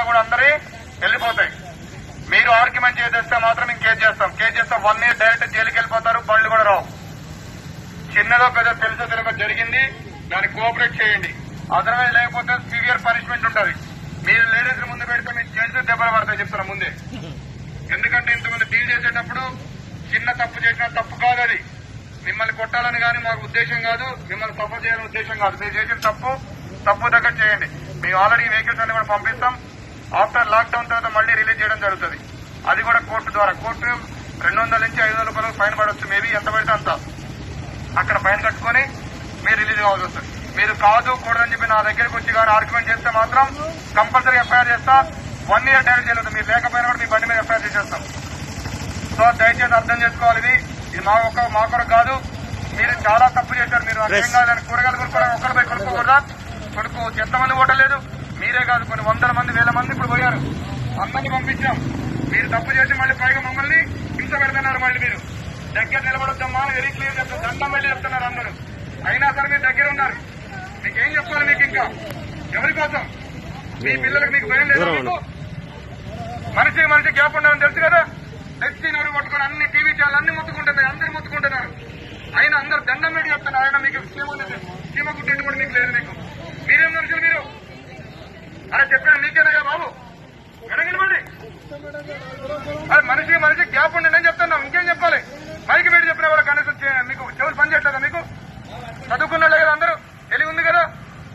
కూడా అందరి వెళ్ళిపోతాయి మీరు ఆర్గ్యుమెంట్ చేసేస్తే మాత్రం మేము కేసు చేస్తాం కేసు చేస్తే వన్ ఇయర్ డైరెక్ట్ జైలుకి వెళ్ళిపోతారు బళ్ళు కూడా రావు చిన్నదో పెద్ద తెలుసో తెలియక జరిగింది దాన్ని కోఆపరేట్ చేయండి అదర్వైజ్ లేకపోతే సివియర్ పనిష్మెంట్ ఉంటుంది మీరు లేడీస్ ముందు పెడితే మీకు జెంట్స్ దెబ్బలు పడతాయి చెప్తున్నా ముందే ఎందుకంటే ఇంతమంది డీల్ చేసేటప్పుడు చిన్న తప్పు చేసిన తప్పు కాదు అది మిమ్మల్ని కొట్టాలని కానీ మాకు ఉద్దేశం కాదు మిమ్మల్ని సపోర్ట్ చేయాలని ఉద్దేశం కాదు మీరు చేసిన తప్పు తప్పు దగ్గర చేయండి మేము ఆల్రెడీ వెహికల్స్ అన్ని కూడా పంపిస్తాం ఆఫ్టర్ లాక్డౌన్ తర్వాత మళ్ళీ రిలీజ్ చేయడం జరుగుతుంది అది కూడా కోర్టు ద్వారా కోర్టు రెండు వందల నుంచి ఐదు వందల రూపాయలు ఫైన్ పడవచ్చు మేబీ ఎంత పడితే అంత అక్కడ ఫైన్ కట్టుకొని మీరు రిలీజ్ కావాల్సి వస్తుంది మీరు కాదు కూడదని చెప్పి నా దగ్గరికి వచ్చి కానీ ఆర్గ్యుమెంట్ చేస్తే మాత్రం కంపల్సరీ ఎఫ్ఐఆర్ చేస్తా వన్ ఇయర్ డైరెక్ట్ చేయలేదు మీరు లేకపోయినా కూడా మీ బండి మీద ఎఫ్ఐఆర్ చేసేస్తాం సో దయచేసి అర్థం చేసుకోవాలి ఇది ఇది మా ఒక్క మా కొరకు కాదు మీరు చాలా తప్పు చేశారు మీరు అర్థం కాదని కూరగాయలు కొనుక్కోవడం ఒక్కరు పోయి కొనుక్కోకూడదా కొనుక్కోవచ్చు ఎంతమంది ఓటలేదు మీరే కాదు కొన్ని వందల మంది వేల మంది ఇప్పుడు పోయారు అందరిని పంపించాం మీరు తప్పు చేసి మళ్ళీ పైగా మమ్మల్ని హింస పెడుతున్నారు మళ్ళీ మీరు దగ్గర నిలబడొద్దమ్మా వెరీ క్లియర్ చెప్తారు దండం పెట్టి చెప్తున్నారు అందరూ అయినా సరే మీరు దగ్గర ఉన్నారు మీకేం చెప్పాలి మీకు ఇంకా ఎవరి కోసం మీ పిల్లలకు మీకు భయం లేదా మీకు మనిషికి మనిషి గ్యాప్ ఉండాలని తెలుసు కదా తెచ్చి నడు పట్టుకుని అన్ని టీవీ ఛానల్ అన్ని ముత్తుకుంటున్నాయి అందరు ముత్తుకుంటున్నారు ఆయన అందరు దండం పెట్టి చెప్తున్నారు ఆయన మీకు సీమ ఉంది సీమ గుట్టెట్టు కూడా మీకు లేదు మీకు మీరేం మనుషులు మీరు అరే చెప్పాను మీకేనయ్యా బాబు ఎడగనివ్వండి అరే మనిషికి మనిషి గ్యాప్ ఉండండి అని చెప్తున్నాం ఇంకేం చెప్పాలి మైకి పెట్టి చెప్పిన కూడా కనీసం చే- మీకు చెవులు పని చేయట్లేదా మీకు చదువుకున్నాళ్ళే కదా అందరూ తెలివి ఉంది కదా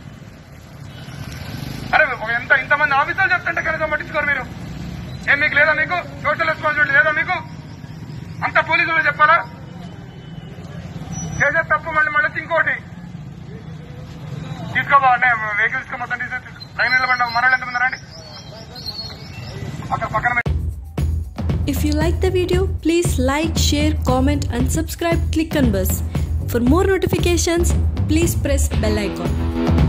అరే ఒక ఎంత ఇంతమంది ఆఫీసర్లు చెప్తుంటే కనీసం పట్టించుకోరు మీరు ఏం మీకు లేదా మీకు సోషల్ రెస్పాన్సిబిలిటీ లేదా మీకు అంత పోలీసులు చెప్పాలా చేసే తప్పు మళ్ళీ మళ్ళీ వచ్చి ఇంకోటి తీసుకోబా వెహికల్స్ మొత్తం తీసేసి లైన్ నిలబడి మనల్ని ఎంతమంది రండి అక్కడ పక్కన If you like the video, please like, share, comment and subscribe click on bus. For more notifications, please press bell icon.